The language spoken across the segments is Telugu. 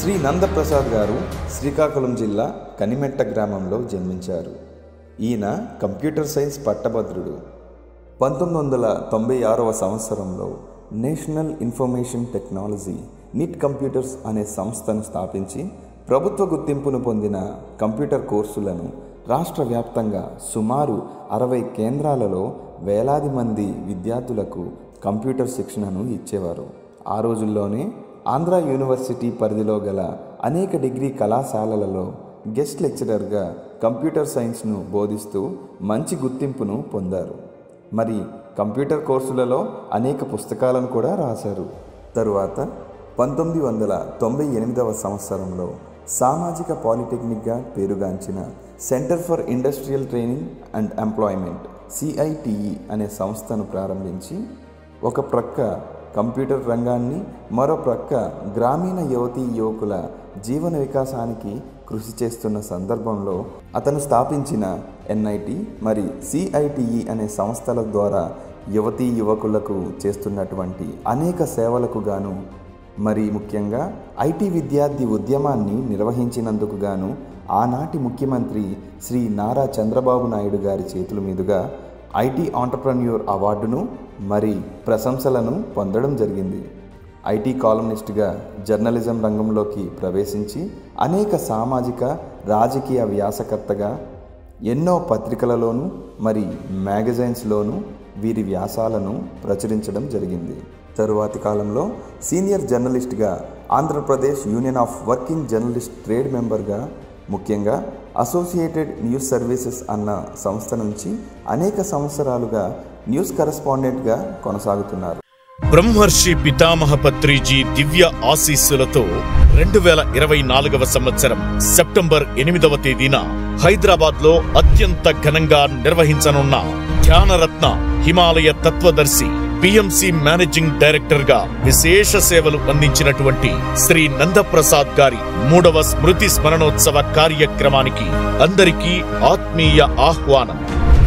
శ్రీ నందప్రసాద్ గారు శ్రీకాకుళం జిల్లా కనిమెట్ట గ్రామంలో జన్మించారు ఈయన కంప్యూటర్ సైన్స్ పట్టభద్రుడు పంతొమ్మిది వందల తొంభై ఆరవ సంవత్సరంలో national information technology NIT computers అనే సంస్థను స్థాపించి ప్రభుత్వ గుర్తింపును పొందిన కంప్యూటర్ కోర్సులను రాష్ట్ర వ్యాప్తంగా సుమారు అరవై కేంద్రాలలో వేలాది మంది విద్యార్థులకు కంప్యూటర్ శిక్షణను ఇచ్చేవారు ఆ రోజుల్లోనే ఆంధ్ర యూనివర్సిటీ పరిధిలో గల అనేక డిగ్రీ కళాశాలలలో గెస్ట్ లెక్చరర్గా కంప్యూటర్ సైన్స్ను బోధిస్తూ మంచి గుర్తింపును పొందారు మరి కంప్యూటర్ కోర్సులలో అనేక పుస్తకాలను కూడా రాశారు తరువాత పంతొమ్మిది వందల తొంభై ఎనిమిదవ సంవత్సరంలో సామాజిక పాలిటెక్నిక్గా పేరుగాంచిన centre for industrial training and employment CITE అనే సంస్థను ప్రారంభించి ఒక ప్రక్క కంప్యూటర్ రంగాన్ని మరో ప్రక్క గ్రామీణ యువతీ యువకుల జీవన వికాసానికి కృషి చేస్తున్న సందర్భంలో అతను స్థాపించిన ఎన్ఐటి మరి సిఐటిఈ అనే సంస్థల ద్వారా యువతీ యువకులకు చేస్తున్నటువంటి అనేక సేవలకు గాను మరి ముఖ్యంగా ఐటీ విద్యార్థి ఉద్యమాన్ని నిర్వహించినందుకు గాను ఆనాటి ముఖ్యమంత్రి శ్రీ నారా చంద్రబాబు నాయుడు గారి చేతుల మీదుగా ఐటీ ఆంటర్ప్రన్యూర్ అవార్డును మరి ప్రశంసలను పొందడం జరిగింది ఐటీ కాలమిస్ట్గా జర్నలిజం రంగంలోకి ప్రవేశించి అనేక సామాజిక రాజకీయ వ్యాసకర్తగా ఎన్నో పత్రికలలోనూ మరి మ్యాగజైన్స్లోనూ వీరి వ్యాసాలను ప్రచురించడం జరిగింది తరువాతి కాలంలో సీనియర్ జర్నలిస్ట్గా Andhra Pradesh union of working journalist trade మెంబర్గా ముఖ్యంగా అసోసియేటెడ్ న్యూస్ సర్వీసెస్ అన్న సంస్థ నుంచి అనేక సంవత్సరాలుగా న్యూస్ కరెస్పాండెంట్గా కొనసాగుతున్నారు బ్రహ్మర్షి పితామహ పత్రిజీ దివ్య ఆశీస్సులతో రెండు వేల ఇరవై నాలుగవ సంవత్సరం సెప్టెంబర్ ఎనిమిదవ తేదీన హైదరాబాద్ లో అత్యంత ఘనంగా నిర్వహించనున్న Dhyanaratna Himalaya Tattvadarshi PMC managing director గా విశేష సేవలు అందించినటువంటి శ్రీ నందప్రసాద్ గారి మూడవ స్మృతి స్మరణోత్సవ కార్యక్రమానికి అందరికీ ఆత్మీయ ఆహ్వానం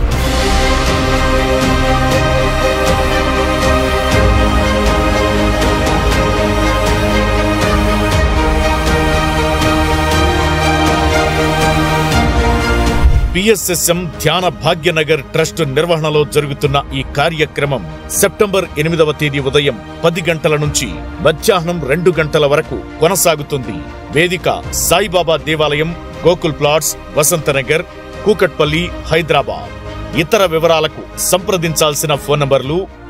పిఎస్ఎస్ఎం ధ్యాన భాగ్యనగర్ ట్రస్ట్ నిర్వహణలో జరుగుతున్న ఈ కార్యక్రమం సెప్టెంబర్ ఎనిమిదవ తేదీ ఉదయం పది గంటల నుంచి మధ్యాహ్నం రెండు గంటల వరకు కొనసాగుతుంది వేదిక సాయిబాబా దేవాలయం గోకుల్ ప్లాట్స్ వసంతనగర్ కూకట్పల్లి హైదరాబాద్ ఇతర వివరాలకు సంప్రదించాల్సిన ఫోన్ నంబర్లు